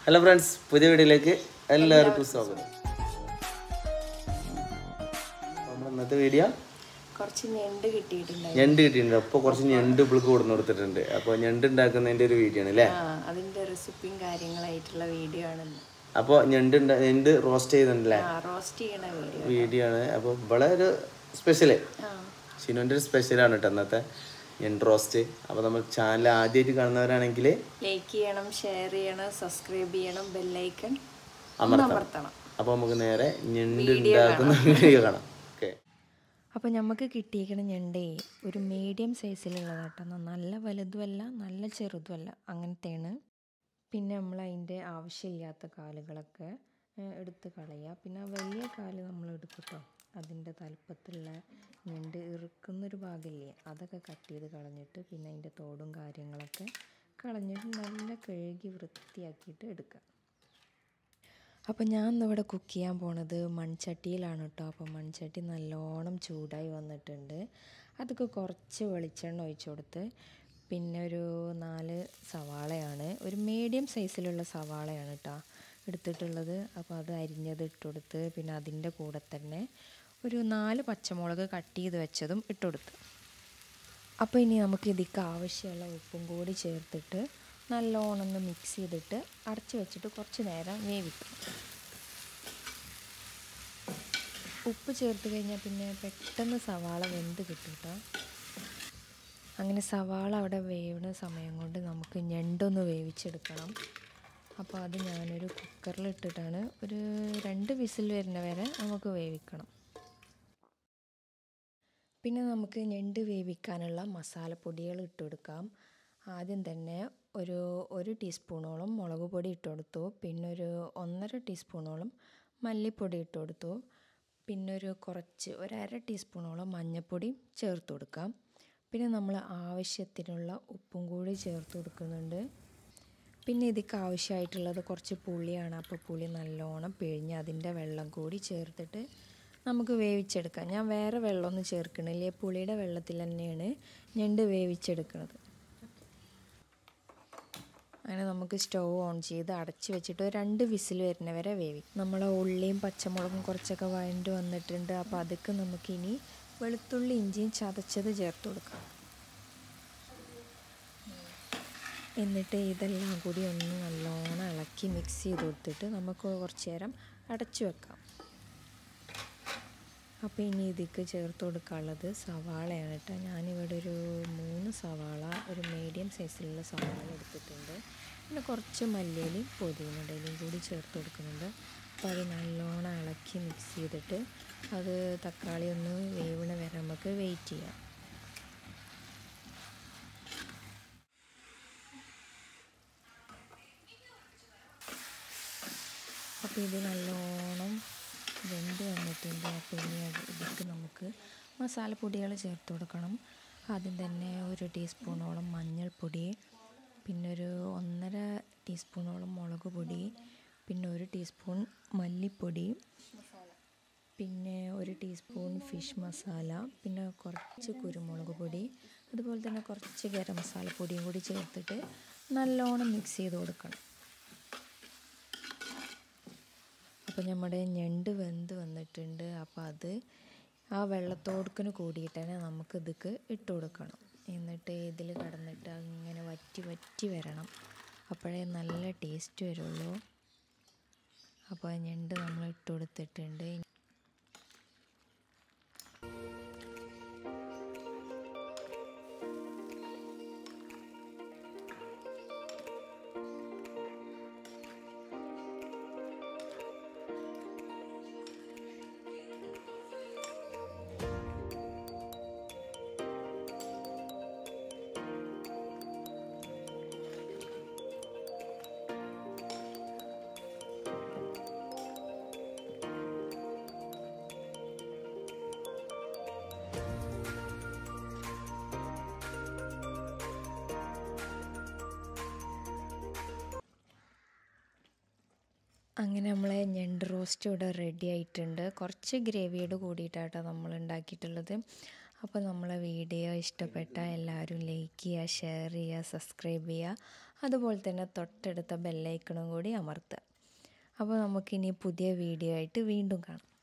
Hello friends പുതിയ വീഡിയോയിലേക്ക് എല്ലാവർക്കും സ്വാഗതം നമ്മുടെ ഇന്നത്തെ വീഡിയോ കുറച്ച് ഞണ്ട് കിട്ടിയിട്ടുണ്ടായി ഞണ്ട് കിട്ടിയിട്ടുണ്ട് അപ്പോൾ കുറച്ച് ഞണ്ട് ഇപ്പിൾക്ക് കൊടുന്ന് കൊടുത്തിട്ടുണ്ട് അപ്പോൾ ഞണ്ട് ഉണ്ടാക്കുന്നതിൻ്റെ ഒരു വീഡിയോ ആണ് അല്ലേ ആ അതിന്റെ റെസിപ്പിയും കാര്യങ്ങളായിട്ടുള്ള വീഡിയോ ആണ് ഇന്ന്. അപ്പോൾ ഞണ്ട് ഉണ്ടാ- ഞണ്ട് റോസ്റ്റ് ചെയ്യുന്നുണ്ടല്ലേ ആ റോസ്റ്റ് ചെയ്യണ വീഡിയോ വീഡിയോ ആണ് അപ്പോൾ ഇവിടെ ഒരു സ്പെഷ്യല് ആ ഷിനുവിൻ്റെ ഒരു സ്പെഷ്യലാണ് കേട്ടോ ഇന്നത്തെ ഞണ്ട് റോസ്റ്റ് അപ്പോൾ നമ്മൾ ചാനൽ ആദ്യമായിട്ട് കാണുന്നവരാണെങ്കിൽ ലൈക്ക് ചെയ്യണം ഷെയർ ചെയ്യണം സബ്സ്ക്രൈബ് ചെയ്യണം ബെല്ലൈക്കൺ അമർത്തണം അമർത്തണം അപ്പോൾ നമുക്ക് നേരെ ഞണ്ട് ഉണ്ടാക്കുന്ന വീഡിയോ കാണാം ഓക്കെ അപ്പോൾ നമുക്ക് കിട്ടിയിരിക്കണ ഞണ്ടേ ഒരു മീഡിയം സൈസിലുള്ളതാട്ടോ നല്ല വലുതുമല്ല നല്ല ചെറുതുമല്ല അങ്ങനത്തെയാണ് പിന്നെ നമ്മൾ അതിൻ്റെ ആവശ്യമില്ലാത്ത കാലുകളൊക്കെ ഏഹ്, എടുത്ത് കളയുക പിന്നെ ആ വലിയ കാല് നമ്മൾ എടുക്കട്ടോ അതിൻ്റെ തലപ്പത്തുള്ള ഞണ്ട് ഇറുക്കുന്നൊരു ഭാഗമില്ലേ അതൊക്കെ കട്ട് ചെയ്ത് കളഞ്ഞിട്ട് പിന്നെ അതിൻ്റെ തോടും കാര്യങ്ങളൊക്കെ കളഞ്ഞിട്ട് നല്ല കഴുകി വൃത്തിയാക്കിയിട്ട് എടുക്കുക അപ്പോൾ ഞാൻ ഇന്നിവിടെ കുക്ക് ചെയ്യാൻ പോണത് മൺചട്ടിയിലാണ് കേട്ടോ അപ്പോൾ മൺചട്ടി നല്ലോണം ചൂടായി വന്നിട്ടുണ്ട് അതൊക്കെ കുറച്ച് വെളിച്ചെണ്ണ ഒഴിച്ചു കൊടുത്ത് പിന്നെ ഒരു നാല് സവാളയാണ് ഒരു മീഡിയം സൈസിലുള്ള സവാളയാണ് കേട്ടോ എടുത്തിട്ടുള്ളത് അപ്പോൾ അത് അരിഞ്ഞത് ഇട്ട് കൊടുത്ത് പിന്നെ അതിൻ്റെ കൂടെ തന്നെ ഒരു നാല് പച്ചമുളക് കട്ട് ചെയ്ത് വെച്ചതും ഇട്ട് കൊടുത്ത് അപ്പോൾ ഇനി നമുക്ക് ഇതിക്ക് ആവശ്യമുള്ള ഉപ്പും കൂടി ചേർത്തിട്ട് നല്ലോണം ഒന്ന് മിക്സ് ചെയ്തിട്ട് അടച്ച് വെച്ചിട്ട് കുറച്ച് നേരം വേവിക്കും ഉപ്പ് ചേർത്ത് കഴിഞ്ഞാൽ പിന്നെ പെട്ടെന്ന് സവാള വെന്ത് കിട്ടും കേട്ടോ അങ്ങനെ സവാള അവിടെ വേവുന്ന സമയം കൊണ്ട് നമുക്ക് ഞണ്ടൊന്ന് വേവിച്ചെടുക്കണം അപ്പോൾ അത് ഞാനൊരു കുക്കറിൽ ഇട്ടിട്ടാണ് ഒരു രണ്ട് വിസിൽ വരുന്ന വരെ നമുക്ക് വേവിക്കണം പിന്നെ നമുക്ക് ഞണ്ട് വേവിക്കാനുള്ള മസാലപ്പൊടികൾ ഇട്ട് കൊടുക്കാം ആദ്യം തന്നെ ഒരു ഒരു ടീസ്പൂണോളം മുളക് പൊടി ഇട്ട് കൊടുത്തു പിന്നെ ഒരു ഒന്നര ടീസ്പൂണോളം മല്ലിപ്പൊടി ഇട്ട് കൊടുത്തു പിന്നെ ഒരു കുറച്ച് ഒരു അര ടീസ്പൂണോളം മഞ്ഞൾപ്പൊടി ചേർത്ത് കൊടുക്കാം പിന്നെ നമ്മൾ ആവശ്യത്തിനുള്ള ഉപ്പും കൂടി ചേർത്ത് കൊടുക്കുന്നുണ്ട് പിന്നെ ഇതിക്ക് ആവശ്യമായിട്ടുള്ളത് കുറച്ച് പുളിയാണ് അപ്പോൾ പുളി നല്ലോണം പിഴിഞ്ഞ് അതിൻ്റെ വെള്ളം കൂടി ചേർത്തിട്ട് നമുക്ക് വേവിച്ചെടുക്കാം ഞാൻ വേറെ വെള്ളമൊന്നും ചേർക്കണില്ല പുളിയുടെ വെള്ളത്തിൽ തന്നെയാണ് ഞണ്ട് വേവിച്ചെടുക്കുന്നത് അങ്ങനെ നമുക്ക് സ്റ്റൗ ഓൺ ചെയ്ത് അടച്ച് വെച്ചിട്ട് ഒരു രണ്ട് വിസിൽ വരുന്ന വരെ വേവിക്കും നമ്മൾ ഉള്ളിയും പച്ചമുളകും കുറച്ചൊക്കെ വഴണ്ട് വന്നിട്ടുണ്ട് അപ്പോൾ അതൊക്കെ നമുക്കിനി വെളുത്തുള്ളി ഇഞ്ചിയും ചതച്ചത് ചേർത്ത് കൊടുക്കാം എന്നിട്ട് ഇതെല്ലാം കൂടി ഒന്ന് നല്ലോണം ഇളക്കി മിക്സ് ചെയ്ത് കൊടുത്തിട്ട് നമുക്ക് കുറച്ച് നേരം അടച്ചു വെക്കാം അപ്പോൾ ഇനി ഇതിക്ക് ചേർത്ത് കൊടുക്കാനുള്ളത് സവാളയാണ് കേട്ടോ ഞാനിവിടെ ഒരു മൂന്ന് സവാള ഒരു മീഡിയം സൈസിലുള്ള സവാള എടുത്തിട്ടുണ്ട് പിന്നെ കുറച്ച് മല്ലിയിലും പുതിനയിലും കൂടി ചേർത്ത് കൊടുക്കുന്നുണ്ട് അപ്പോൾ അത് നല്ലോണം ഇളക്കി മിക്സ് ചെയ്തിട്ട് അത് തക്കാളി ഒന്ന് വേവണ വരെ നമുക്ക് വെയിറ്റ് ചെയ്യാം അപ്പോൾ ഇത് നല്ലോണം വെന്ത് വന്നിട്ടുണ്ട് അപ്പോൾ ഇനി അത് ഇതിലേക്ക് നമുക്ക് മസാലപ്പൊടികൾ ചേർത്ത് കൊടുക്കണം ആദ്യം തന്നെ ഒരു ടീസ്പൂണോളം മഞ്ഞൾപ്പൊടി പിന്നെ ഒരു ഒന്നര ടീസ്പൂണോളം മുളക് പൊടി പിന്നെ ഒരു ടീസ്പൂൺ മല്ലിപ്പൊടി പിന്നെ ഒരു ടീസ്പൂൺ ഫിഷ് മസാല പിന്നെ കുറച്ച് കുരുമുളക് പൊടി അതുപോലെ തന്നെ കുറച്ച് ഗരം മസാല പൊടിയും കൂടി ചേർത്തിട്ട് നല്ലോണം മിക്സ് ചെയ്ത് കൊടുക്കണം അപ്പോൾ നമ്മുടെ ഞണ്ട് വെന്ത് വന്നിട്ടുണ്ട് അപ്പോൾ അത് ആ വെള്ളത്തോടുക്കിന് കൂടിയിട്ട് തന്നെ നമുക്ക് ഇതൊക്കെ ഇട്ട് കൊടുക്കണം എന്നിട്ട് ഇതിൽ കടന്നിട്ട് അങ്ങനെ വറ്റി വറ്റി വരണം അപ്പോഴേ നല്ല ടേസ്റ്റ് വരുള്ളൂ അപ്പോൾ ആ ഞണ്ട് നമ്മൾ ഇട്ട് കൊടുത്തിട്ടുണ്ട് അങ്ങനെ നമ്മളെ ഞണ്ട് റോസ്റ്റ് ഇവിടെ റെഡി ആയിട്ടുണ്ട് കുറച്ച് ഗ്രേവിയോട് കൂടിയിട്ടാട്ടോ നമ്മൾ ഉണ്ടാക്കിയിട്ടുള്ളത് അപ്പോൾ നമ്മളെ വീഡിയോ ഇഷ്ടപ്പെട്ട എല്ലാവരും ലൈക്ക് ചെയ്യുക ഷെയർ ചെയ്യുക സബ്സ്ക്രൈബ് ചെയ്യുക അതുപോലെ തന്നെ തൊട്ടടുത്ത ബെല്ലൈക്കണും കൂടി അമർത്തുക അപ്പോൾ നമുക്കിനി പുതിയ വീഡിയോ ആയിട്ട് വീണ്ടും കാണാം